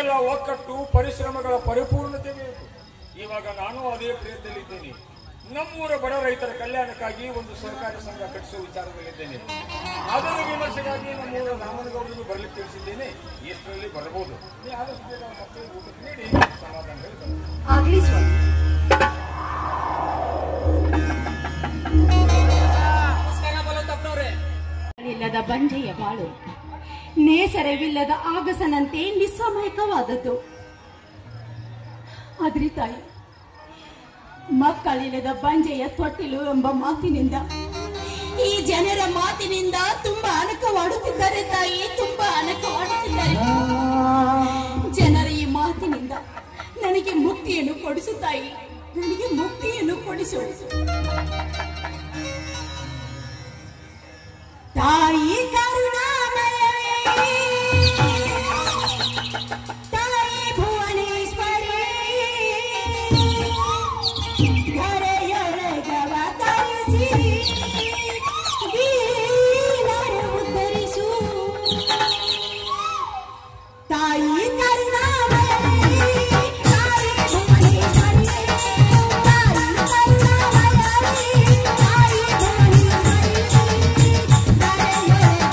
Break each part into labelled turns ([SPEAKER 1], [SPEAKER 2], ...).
[SPEAKER 1] ರೈತರ ಒಕ್ಕಟ್ಟು ಪರಿಶ್ರಮಗಳ ಪರಿಪೂರ್ಣತೆ ಬೇಕು ಇವಾಗ ನಾನು ಅದೇ ಪ್ರಯತ್ನದಲ್ಲಿದ್ದೇನೆ ನಮ್ಮೂರ ಬಡ ರೈತರ ಕಲ್ಯಾಣಕ್ಕಾಗಿ ಒಂದು ಸಹಕಾರಿ ಸಂಘ ಕಟ್ಟಿಸುವ ವಿಚಾರದಲ್ಲಿದ್ದೇನೆ ಅದರ ವಿಮರ್ಶೆಗಾಗಿ ನಮ್ಮೂರ ರಾಮನಗೌಡರಿಗೂ ಬರಲಿಕ್ಕೆ ತಿಳಿಸಿದ್ದೇನೆ ಎಷ್ಟರಲ್ಲಿ ಬರಬಹುದು ನೀವು ಆದಷ್ಟು ಬೇಗ ಮಕ್ಕಳಿಗೆ ಊಟಕ್ಕೆ ನೀಡಿ ಸಮಾಧಾನ ಹೇಳಿ ಬನ್ನಿ.
[SPEAKER 2] ಆಗ್ಲಿ ಸ್ವಾಮಿ ಇಲ್ಲದ ಬಂಜೆಯ ಬಾಳು ನೇಸರವಿಲ್ಲದ ಆಗಸನಂತೆ ನಿಸ್ಸಮಯಕವಾದದ್ದು ಆದ್ರಿ ತಾಯಿ ಮಕ್ಕಳಿಲ್ಲದ ಬಂಜೆಯ ತೊಟ್ಟಿಲು ಎಂಬ ಮಾತಿನಿಂದ ಈ ಜನರ ಮಾತಿನಿಂದ ತುಂಬಾ ಅನಕವಾಡುತ್ತಿದ್ದಾರೆ ತಾಯಿ ತುಂಬಾ ಅನಕವಾಡುತ್ತಿದ್ದಾರೆ ಜನರ ಈ ಮಾತಿನಿಂದ ನನಗೆ ಮುಕ್ತಿಯನ್ನು ಕೊಡಿಸು ತಾಯಿ ನನಗೆ ಮುಕ್ತಿಯನ್ನು ಕೊಡಿಸು ತಾಯಿ ಕರುಣಾಮಯವೇ ತಾಯಿ ಭುವನೇಶ್ವರಿ ಧರೆಯೊಳಗವ ತರಿಸಿ ದೀನರ ಉದ್ಧರಿಸು ತಾಯಿ ಕರುಣಾಮಯವೇ ತಾಯಿ ಭುವನೇಶ್ವರಿ ತಾಯಿ ಕರುಣಾಮಯವೇ ತಾಯಿ ಭುವನೇಶ್ವರಿ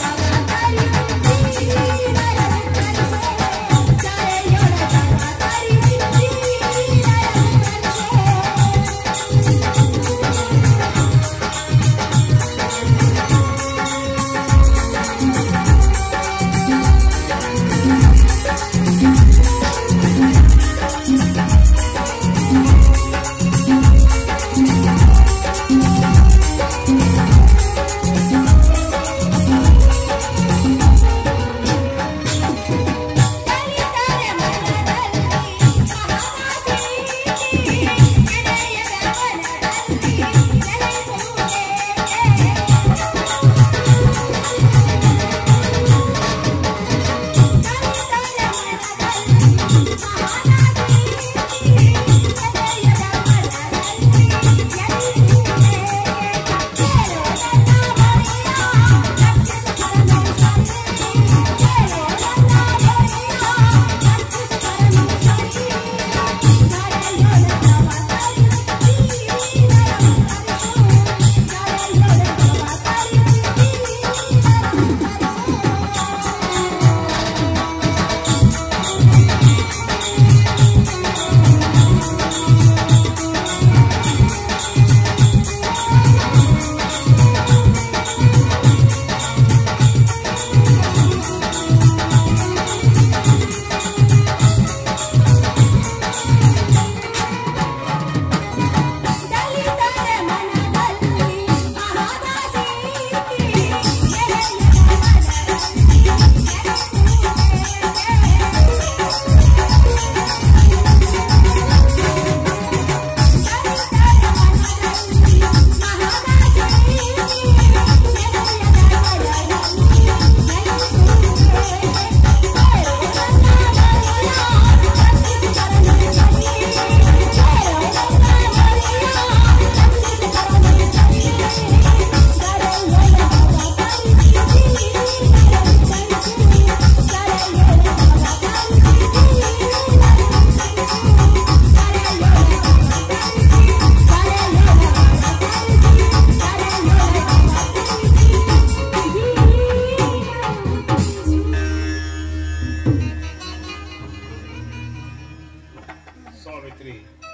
[SPEAKER 1] ಸಾವಿತ್ರಿ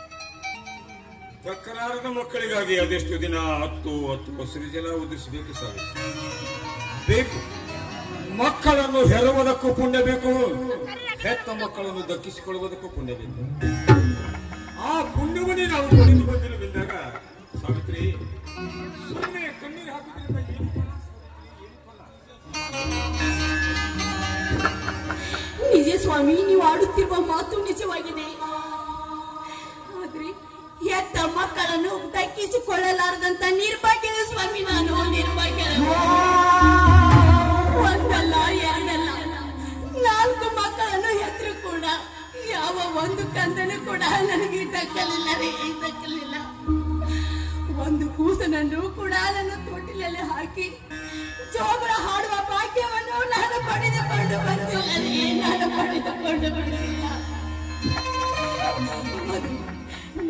[SPEAKER 1] ತಕ್ಕನಾರದ ಮಕ್ಕಳಿಗಾಗಿ ಅದೆಷ್ಟು ದಿನ ಹತ್ತು ಹತ್ತು ಹಸಿರು ಜಲ ಉದಿಸಬೇಕು ಸಾವಿತ್ರಿ ಬೇಕು ಮಕ್ಕಳನ್ನು ಹೆರುವುದಕ್ಕೂ ಪುಣ್ಯ ಬೇಕು ಹೆತ್ತ ಮಕ್ಕಳನ್ನು ದಕ್ಕಿಸಿಕೊಳ್ಳುವುದಕ್ಕೂ ಪುಣ್ಯ ಬೇಕು ಆ ಪುಣ್ಯವನ್ನೇ ನಾವು ಪಡೆದು ಬಂದಿರಬಿದ್ದಾಗ ಸಾವಿತ್ರಿ ಸುಮ್ಮನೆ ಕಣ್ಣೀರು ಹಾಕುವುದರಿಂದ ಏನು ಫಲ? ಏನು ಫಲ?
[SPEAKER 2] ನಿಜ ಸ್ವಾಮಿ ನೀವು ಆಡುತ್ತಿರುವ ಮಾತು ನಿಜವಾಗಿದೆ ಆದ್ರೆ ಹೆತ್ತ ಮಕ್ಕಳನ್ನು ದಕ್ಕಿಸಿಕೊಳ್ಳಲಾರದಂತ ನಿರ್ಭಾಗ್ಯದ ಸ್ವಾಮಿ ನಾನು ನಿರ್ಭಾಗ್ಯ ಒಂದಲ್ಲ ಎರಡಲ್ಲ ನಾಲ್ಕು ಮಕ್ಕಳನ್ನು ಹೆತ್ತರು ಕೂಡ ಯಾವ ಒಂದು ಕಂದನು ಕೂಡ ನನಗೆ ದಕ್ಕಲಿಲ್ಲ ರೀ ದಕ್ಕಲಿಲ್ಲ ಒಂದು ಕೂಸನನ್ನು ಕೂಡ ನನ್ನ ತೊಟ್ಟಿಲಲ್ಲಿ ಹಾಕಿ ಜೋಗುಳ ಹಾಡುವ ಭಾಗ್ಯವನ್ನು ನಾನು ಪಡೆದುಕೊಂಡು ಬಂದಿಲ್ಲ ರೀ ನಾನು ಪಡೆದುಕೊಂಡು ಬಂದಿಲ್ಲ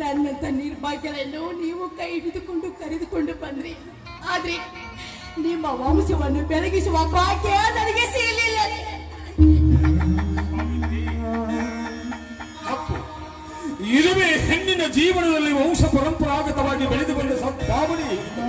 [SPEAKER 2] ನನ್ನಂತ ನಿರ್ಭಾಗ್ಯರನ್ನು ನೀವು ಕೈ ಹಿಡಿದುಕೊಂಡು ಕರೆದುಕೊಂಡು ಬಂದ್ರಿ ಆದ್ರೆ ನಿಮ್ಮ ವಂಶವನ್ನು ಬೆಳಗಿಸುವ ಭಾಗ್ಯ ನನಗೆ ಸಿಗಲಿಲ್ಲ
[SPEAKER 1] ತಪ್ಪು ಇದುವೇ ಹೆಣ್ಣಿನ ಜೀವನದಲ್ಲಿ ವಂಶ ಪರಂಪರಾಗತವಾಗಿ ಬೆಳೆದು ಬಂದ ಸದ್ಭಾವನೆ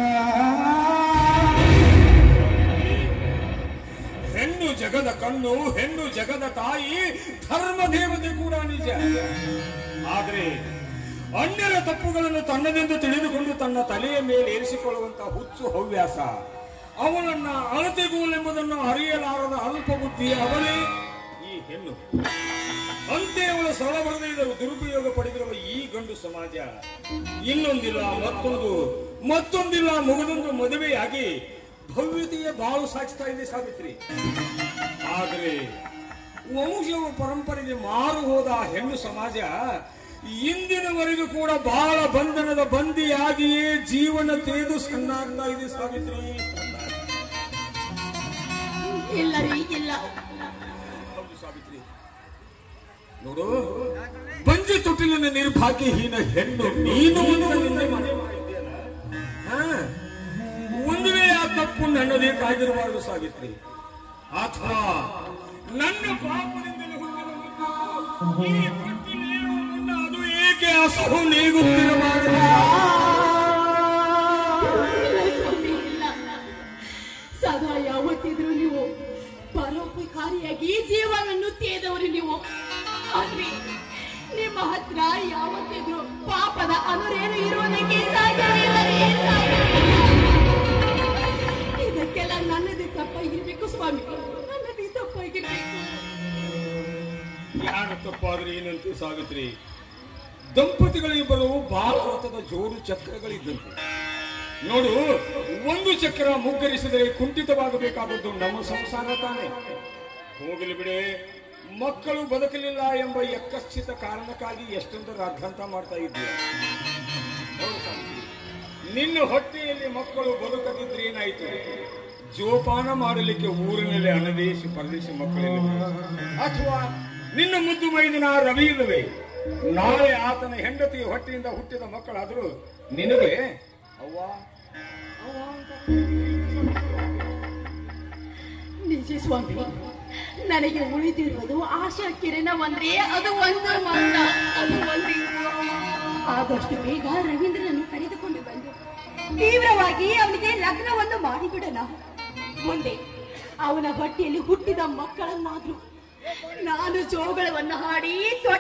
[SPEAKER 1] ಹೆಣ್ಣು ಜಗದ ಕಣ್ಣು ಹೆಣ್ಣು ಜಗದ ತಾಯಿ ಧರ್ಮ ದೇವತೆ ಕೂಡ ನಿಜ ಆದ್ರೆ ಅನ್ಯರ ತಪ್ಪುಗಳನ್ನು ತನ್ನದೆಂದು ತಿಳಿದುಕೊಂಡು ತನ್ನ ತಲೆಯ ಮೇಲೆ ಏರಿಸಿಕೊಳ್ಳುವಂತ ಹುಚ್ಚು ಹವ್ಯಾಸ ಅವನನ್ನ ಅಳತೆಗೋಲೆಂಬುದನ್ನು ಅರಿಯಲಾರದ ಅಲ್ಪ ಬುದ್ಧಿ ಅವಳೇ ಈ ಹೆಣ್ಣು ಅಂತೆ ಅವಳ ಸರಳಬರದಿಂದ ದುರುಪಯೋಗ ಪಡೆದಿರುವ ಈ ಗಂಡು ಸಮಾಜ ಇನ್ನೊಂದಿಲ್ಲ ಮತ್ತೊಂದು ಮತ್ತೊಂದಿಲ್ಲ ಮಗದೊಂದು ಮದುವೆಯಾಗಿ ಭವ್ಯತೆಯ ಬಾಳು ಸಾಗಿಸ್ತಾ ಇದೆ ಸಾವಿತ್ರಿ ಆದರೆ ವಂಶವು ಪರಂಪರೆಗೆ ಮಾರು ಹೋದ ಆ ಹೆಣ್ಣು ಸಮಾಜ ಇಂದಿನವರೆಗೂ ಕೂಡ ಬಹಳ ಬಂಧನದ ಬಂದಿಯಾಗಿಯೇ ಜೀವನ ತೇದು ಸಣ್ಣಾಗ್ತಾ ಇದೆ ಸಾವಿತ್ರಿ
[SPEAKER 2] ಇಲ್ಲ ರೀ ಇಲ್ಲ
[SPEAKER 1] ಹೌದು ಸಾವಿತ್ರಿ ನೋಡು ಬಂಜೆ ತೊಟ್ಟಿಲಿನ ನಿರ್ಭಾಗ್ಯಹೀನ ಹೆಣ್ಣು ನೀನು ಅಂತ ನಿನ್ನೆ ಮನೆ ಮಾಡಿದ್ಯಲ್ಲ ಹಾ? ಒಂದು ವೇಳೆ ಆ ತಪ್ಪು ನನ್ನದೇಕಾಗಿರಬಾರದು ಸಾವಿತ್ರಿ ಅಥವಾ ನನ್ನ ಪಾಪದಿಂದಲೇ ಹುಟ್ಟಿದ ಮಗು ಈ ತೊಟ್ಟಿಲೇರುವ ಮುನ್ನ ಅದು ಏಕೆ ಅಸಹು ನೀಗುತ್ತಿರಬಾರದು
[SPEAKER 2] ಇಲ್ಲ ಸ್ವಾಮಿ, ಇಲ್ಲ. ಸದಾ ಯಾವತ್ತಿದ್ರು ನೀವು ಪರೋಪಕಾರಿಯಾಗಿ ಜೀವನನ್ನು ತೇದವರು ನೀವು ಆದ್ರೆ ನಿಮ್ಮ ಹತ್ರ ಯಾವತ್ತಿದ್ರು ಪಾಪದ ಅನುರೇನು ಇರುವುದಕ್ಕೆ ಸಾಧ್ಯವಿಲ್ಲ ರೀ, ಸಾಧ್ಯವಿಲ್ಲ. ಇದಕ್ಕೆಲ್ಲ ನನ್ನದೇ ತಪ್ಪಾಗಿರ್ಬೇಕು ಸ್ವಾಮಿ ನನ್ನದೇ ತಪ್ಪಾಗಿರ್ಬೇಕು
[SPEAKER 1] ಯಾರ ತಪ್ಪಾದ್ರೆ ಏನಂತೆ ಸಾವಿತ್ರಿ ದಂಪತಿಗಳಿಬ್ಬರು ಭಾರತದ ಜೋಡು ಚಕ್ರಗಳಿದ್ದಂತೆ ನೋಡು ಒಂದು ಚಕ್ರ ಮುಗ್ಗರಿಸಿದರೆ ಕುಂಠಿತವಾಗಬೇಕಾದದ್ದು ನಮ್ಮ ಸಂಸಾರ ತಾನೆ ಹೋಗಲಿ ಬಿಡೆ ಮಕ್ಕಳು ಬದುಕಲಿಲ್ಲ ಎಂಬ ಯಕ್ಕಶ್ಚಿತ ಕಾರಣಕ್ಕಾಗಿ ಎಷ್ಟೊಂದು ರಾದ್ಧಾಂತ ಮಾಡ್ತಾ ಇದ್ದೀಯ ಹೌದು ಸಾವಿತ್ರಿ. ನಿನ್ನ ಹೊಟ್ಟೆಯಲ್ಲಿ ಮಕ್ಕಳು ಬದುಕದಿದ್ರೆ ಏನಾಯ್ತು ಜೋಪಾನ ಮಾಡಲಿಕ್ಕೆ ಊರಿನಲ್ಲಿ ಅನದೇಶಿ ಪರದೇಶಿ ಮಕ್ಕಳಿಲ್ಲ ಅಥವಾ ನಿನ್ನ ಮುದ್ದು ಮೈದಿನ ರವಿ ಇಲ್ಲವೇ ನಾಳೆ ಆತನ ಹೆಂಡತಿಯ ಹೊಟ್ಟೆಯಿಂದ ಹುಟ್ಟಿದ ಮಕ್ಕಳಾದರೂ ನಿನಗೆ ಅವ್ವ ಅವ್ವ ಅಂತ
[SPEAKER 2] ನಿಜ ಸ್ವಾಮಿ ನನಗೆ ಉಳಿದಿರುವುದು ಆಶಾ ಕಿರಣವಂದ್ರೆ ಅದು ಒಂದು ಮಾತ್ರ ಅದು ಒಂದು ಆದಷ್ಟು ಬೇಗ ರವೀಂದ್ರನನ್ನು ಕರೆದುಕೊಂಡು ಬಂದು ತೀವ್ರವಾಗಿ ಅವನಿಗೆ ಲಗ್ನವನ್ನು ಮಾಡಿಬಿಡೋಣ ಮುಂದೆ ಅವನ ಹೊಟ್ಟೆಯಲ್ಲಿ ಹುಟ್ಟಿದ ಮಕ್ಕಳನ್ನಾದ್ರೂ ನಾನು ಜೋಗಳವನ್ನು ಹಾಡಿ ತೊಟ್ಟ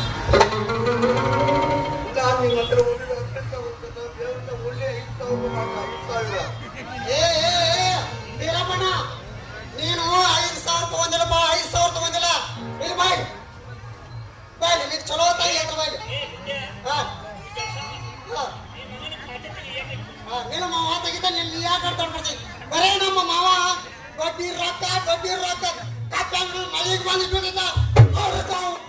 [SPEAKER 3] ನಾನು ನಿಮ್ಮ ಹತ್ರ ಓದಿದ ಅತ್ಯಂತ ಉನ್ನತ ದೇವರಿಂದ ಒಳ್ಳೆ ಐದು ಸಾವಿರ ನಾಲ್ಕು ಐದು ಸಾವಿರ
[SPEAKER 4] ಏ ಏ, ಏ, ವೀರಪ್ಪಣ್ಣ ನೀನು ಐದು ಸಾವಿರ ತಗೊಂದಿಲ್ಲಪ್ಪ ಐದು ಸಾವಿರ ತಗೊಂದಿಲ್ಲ ಇಲ್ಲಿ ಬಾಯ್ ಬಾಯ್ ನಿನಗೆ ಚಲೋ ತಾಯಿ ಹೇಳ್ರ ಬಾಯ್ ಹಾ ಹಾ. ಹಾ, ನೀನು ಮಾವ ತೆಗಿತ ನೀನು ಯಾಕೆ ಆಡ್ತಾಡ್ ಬರ್ತಿ ಬರೇ ನಮ್ಮ ಮಾವ ಬಡ್ಡಿ ರೊಕ್ಕ ಬಡ್ಡಿ ರೊಕ್ಕ ಕಪ್ಪ ಮನೆಗೆ ಬಂದು ಬಿಟ್ಟಿದ್ದ ಅವ್ರು ತಾವು